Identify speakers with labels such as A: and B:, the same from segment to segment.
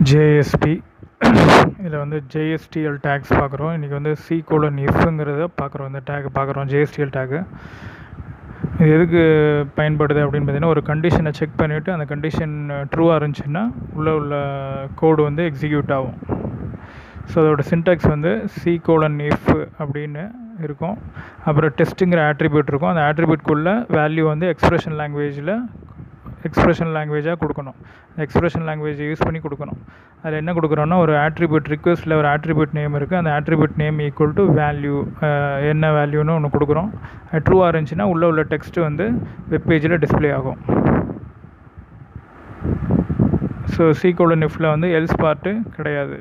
A: JSP இதில் வந்து ஜேஎஸ்டிஎல் tax பார்க்குறோம் இன்றைக்கி வந்து சி கோலன் இஃப்ங்கிறத பார்க்குறோம் இந்த டேக் பார்க்குறோம் ஜேஎஸ்டிஎல் டேக்கு இது எதுக்கு பயன்படுது அப்படின்னு பார்த்தீங்கன்னா ஒரு கண்டிஷனை செக் பண்ணிவிட்டு அந்த கண்டிஷன் ட்ரூவாக இருந்துச்சுன்னா உள்ளே உள்ள கோடு வந்து எக்ஸிக்யூட் ஆகும் ஸோ அதோட சின்டாக்ஸ் வந்து சி கோலன் இஃப் அப்படின்னு இருக்கும் அப்புறம் டெஸ்ட்டுங்கிற ஆட்ரிபியூட் இருக்கும் அந்த ஆட்ரிபியூட்குள்ளே வேல்யூ வந்து எக்ஸ்ப்ரெஷன் லாங்குவேஜில் எக்ஸ்ப்ரெஷன் லாங்குவேஜாக கொடுக்கணும் எக்ஸ்ப்ரெஷன் லாங்குவேஜ் யூஸ் பண்ணி கொடுக்கணும் அதில் என்ன கொடுக்குறோன்னா ஒரு ஆட்ரிபியூட் ரிக்வஸ்ட்டில் ஒரு ஆட்ரிபியூட் நேம் இருக்குது அந்த attribute name equal to value என்ன வேல்யூன்னு ஒன்று கொடுக்குறோம் ட்ரூவாக இருந்துச்சுன்னா உள்ளே உள்ள டெக்ஸ்ட்டு வந்து வெப் பேஜில் டிஸ்பிளே ஆகும் ஸோ சீக்கோட நிஃப்டில் வந்து எல்ஸ் பார்ட்டு கிடையாது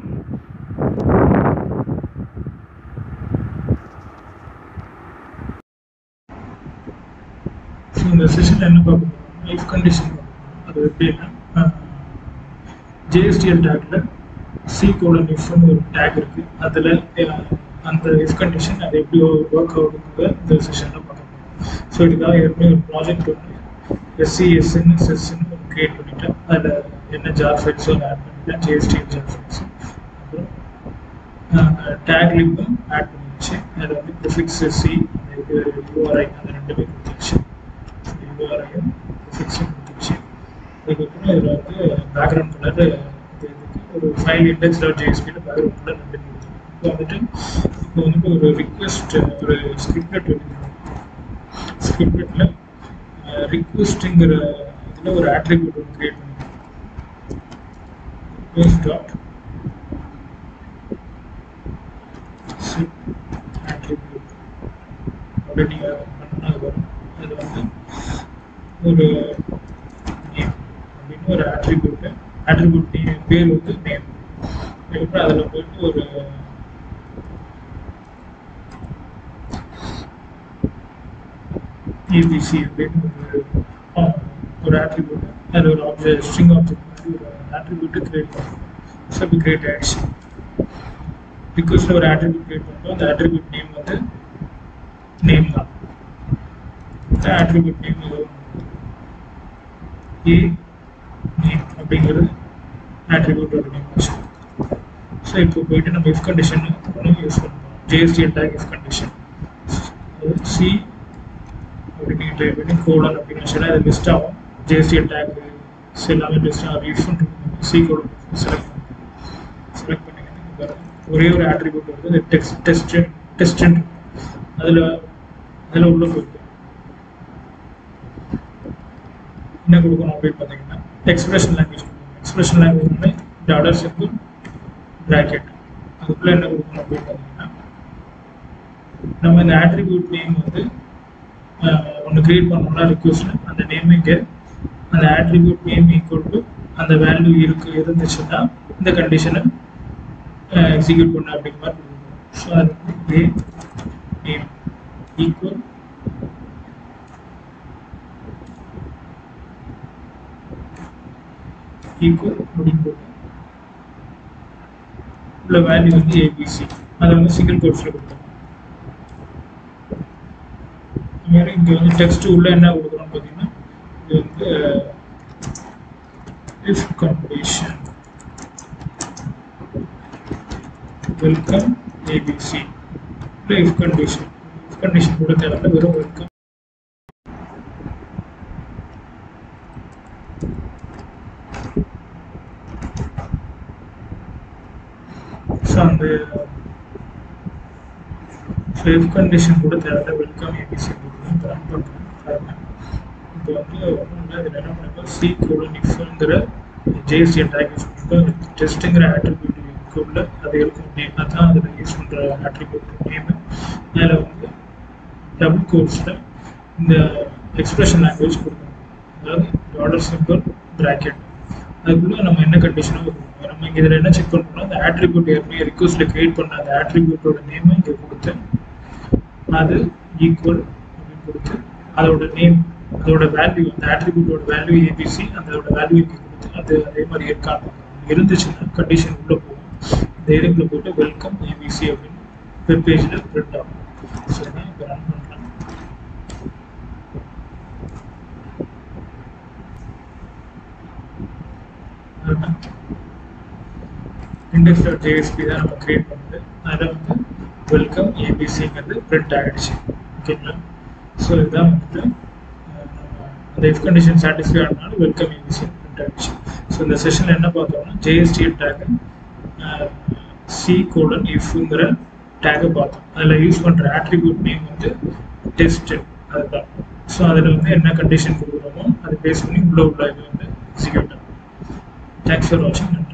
B: ஸோ இந்த செஷனில் என்ன பார்க்க போகிறோம் லைஃப் கண்டிஷன் அது எப்படின்னா ஜேஎஸ்டிஎல் டேக்ல சி கோலன் இஃப்னு ஒரு டேக் இருக்குது அதில் அந்த இஃப் கண்டிஷன் அது எப்படி ஒர்க் ஆகுதுங்கிறத இந்த செஷனில் பார்க்க போகிறோம் ஸோ இதுக்காக ஏற்கனவே ஒரு ப்ராஜெக்ட் ஒன்று எஸ்சிஎஸ்ன்னு செஸ்ன்னு ஒன்று க்ரியேட் பண்ணிட்டேன் அதில் என்ன ஜார் ஃபைல்ஸோ அதை ஆட் பண்ணிட்டேன் ஜேஎஸ்டிஎல் ஜார் ஃபைல்ஸ் அப்புறம் டேக் லிங்கும் ஆட் பண்ணிடுச்சு அதில் வந்து ப்ரிஃபிக்ஸ் சி இது யூஆர்ஐ அந்த ரெண்டுமே கொடுத்துருச்சு யூஆர்ஐயும் ப்ரிஃபிக்ஸும் கொடுத்துருச்சு அதுக்கப்புறம் இதில் வந்து பேக்ரவுண்ட் கலர் இது இதுக்கு ஒரு ஃபைல் இண்டெக்ஸ் டாட் ஜேஎஸ்பியில் பேக்ரவுண்ட் கலர் ரெண்டு கொடுத்துருக்கோம் இப்போ வந்துட்டு இப்போ வந்துட்டு ஒரு ரிக்வெஸ்ட் ஒரு ஸ்கிரிப்ட் எழுதிருக்கோம் ஸ்கிரிப்டில் ரிக்வெஸ்ட்டுங்கிற இதில் ஒரு ஆட்ரிபியூட் ஒன்று க்ரியேட் பண்ணிருக்கோம் ரிக்வெஸ்ட் டாட் ஆட்ரிபியூட் அப்படி நீங்கள் பண்ணால் அது வரும் அது வந்து ஒரு நேம் அப்படின்னு ஒரு ஆட்ரிபியூட்டு ஆட்ரிபியூட் நேம் பேர் வந்து நேம் அதுக்கப்புறம் அதில் போயிட்டு ஒரு ஏபிசி அப்படின்னு ஒரு ஒரு ஆட்ரிபியூட் அது ஒரு ஆப்ஜெக்ட் ஸ்ட்ரிங் ஆப்ஜெக்ட் மாதிரி ஒரு ஆட்ரிபியூட்டு கிரியேட் பண்ணுறோம் ஸோ இப்போ கிரியேட் ஆகிடுச்சு ரிக்வஸ்ட்டில் ஒரு ஆட்ரிபியூட் கிரியேட் பண்ணுறோம் அந்த ஆட்ரிபியூட் நேம் வந்து நேம் தான் இந்த ஆட்ரிபியூட் நேம் ஏ நேம் அப்படிங்கிறது ஆட்ரிபியூட்டோட நேம் வச்சு ஸோ இப்போ போயிட்டு நம்ம இஃப் கண்டிஷன் ஒன்று யூஸ் பண்ணுறோம் JSTL tag if condition C அப்படின்னு டைப் பண்ணி கோலன் அப்படின்னு வச்சுன்னா அது லிஸ்ட் ஆகும் ஜேஎஸ்டிஎல் டேக் எல்லாமே லிஸ்ட் ஆகும் if C colon select select பண்ணிங்கன்னா ஒரே ஒரு ஆட்ரிபியூட் வந்து டெக்ஸ்ட் டெஸ்ட் டெஸ்ட் அதில் அதில் உள்ள போயிட்டு என்ன கொடுக்கணும் அப்படின்னு பார்த்தீங்கன்னா expression language expression language dollar simple bracket அதுக்குள்ளே என்ன கொடுக்கணும் அப்படின்னு பார்த்தீங்கன்னா நம்ம இந்த ஆட்ரிபியூட் நேம் வந்து ஒன்று கிரியேட் பண்ணோம்னா ரிக்வஸ்ட் அந்த நேம் இங்கே அந்த ஆட்ரிபியூட் நேம் ஈக்குவல் டு அந்த வேல்யூ இருக்கு இருந்துச்சுன்னா இந்த கண்டிஷனை எக்ஸிக்யூட் பண்ண அப்படிங்கிற மாதிரி கொடுக்கணும் ஸோ அது வந்து ஏ நேம் ஈக்குவல் ஈக்குவல் அப்படின்னு போட்டு உள்ள வேல்யூ வந்து ஏபிசி அதை வந்து சிங்கிள் கோட்ஸில் கொடுக்கணும் மாதிரி இங்கே வந்து டெக்ஸ்ட் உள்ள என்ன கொடுக்குறோம்னு பார்த்தீங்கன்னா இது வந்து இஃப் கண்டிஷன் வெல்கம் ஏபிசி இல்லை இஃப் கண்டிஷன் இஃப் கண்டிஷன் கூட தேவையில்ல வெறும் வெல்கம் ஸோ அந்த ஸோ இஃப் கண்டிஷன் கூட தேவையில்ல வெல்கம் ஏபிசி கொடுக்கணும் ரன் பண்ணுறோம் பாருங்கள் இப்போ வந்து ஒன்றும் இல்லை இதில் என்ன பண்ணுறோம் சி கோலன் இஃப்ங்கிற ஜேஎஸ்டி டேக் யூஸ் பண்ணுறோம் டெஸ்ட்டுங்கிற ஆட்ரிபியூட் உள்ள அது இருக்கும் நேம் அதான் அதில் யூஸ் பண்ணுற ஆட்ரிபியூட் நேம் அதில் வந்து டபுள் கோர்ஸில் இந்த எக்ஸ்பிரஷன் லாங்குவேஜ் கொடுக்கணும் அதாவது டாலர் சிம்பிள் ப்ராக்கெட் அதுக்குள்ளே நம்ம என்ன கண்டிஷனோ கொடுக்கணும் நம்ம இங்கே இதில் என்ன செக் பண்ணுறோம்னா அந்த ஆட்ரிபியூட் ஏற்கனவே ரிக்வஸ்ட்டில் கிரியேட் பண்ண அந்த ஆட்ரிபியூட்டோட நேமை இங்கே கொடுத்து அது ஈக்குவல் அப்படின்னு கொடுத்து அதோட நேம் அதோட வேல்யூ அந்த ஆட்ரிபியூட்டோட வேல்யூ ஏபிசி அதோட வேல்யூ இங்கே கொடுத்து அது அதே மாதிரி இருக்கான்னு இருந்துச்சுன்னா கண்டிஷன் உள்ளே போகும் இந்த ஏரியாக்குள்ள போயிட்டு வெல்கம் ஏபிசி அப்படின்னு வெப் பேஜில் பிரிண்ட் ஆகும் ஸோ நான் இப்போ ரன் பண்ணுறேன் இண்டெக்ஸ் டாட் ஜேஎஸ்பி தான் நம்ம கிரியேட் பண்ணுது அதில் வந்து வெல்கம் ஏபிசிங்கிறது பிரிண்ட் ஆகிடுச்சு ஓகேங்களா ஸோ இதுதான் வந்து அஹ், நம்ம அந்த இஃப் கண்டிஷன் சாட்டிஸ்ஃபை ஆனாலும் வெல்கம் ஏபிசி பிரிண்ட் ஆகிடுச்சு ஸோ இந்த செஷனில் என்ன பார்த்தோம்னா ஜேஎஸ்டிஎல் டேக் சி கோடன் இஃப்ங்கிற டேக்கை பார்த்தோம் அதில் யூஸ் பண்ணுற ஆட்ரிபியூட் நேம் வந்து டெஸ்ட் அதுதான் ஸோ அதில் வந்து என்ன கண்டிஷன் கொடுக்குறோமோ அதை பேஸ் பண்ணி உள்ள உள்ள இது வந்து எக்ஸிக்யூட் ஆகும் தேங்க்ஸ் ஃபார் வாட்சிங்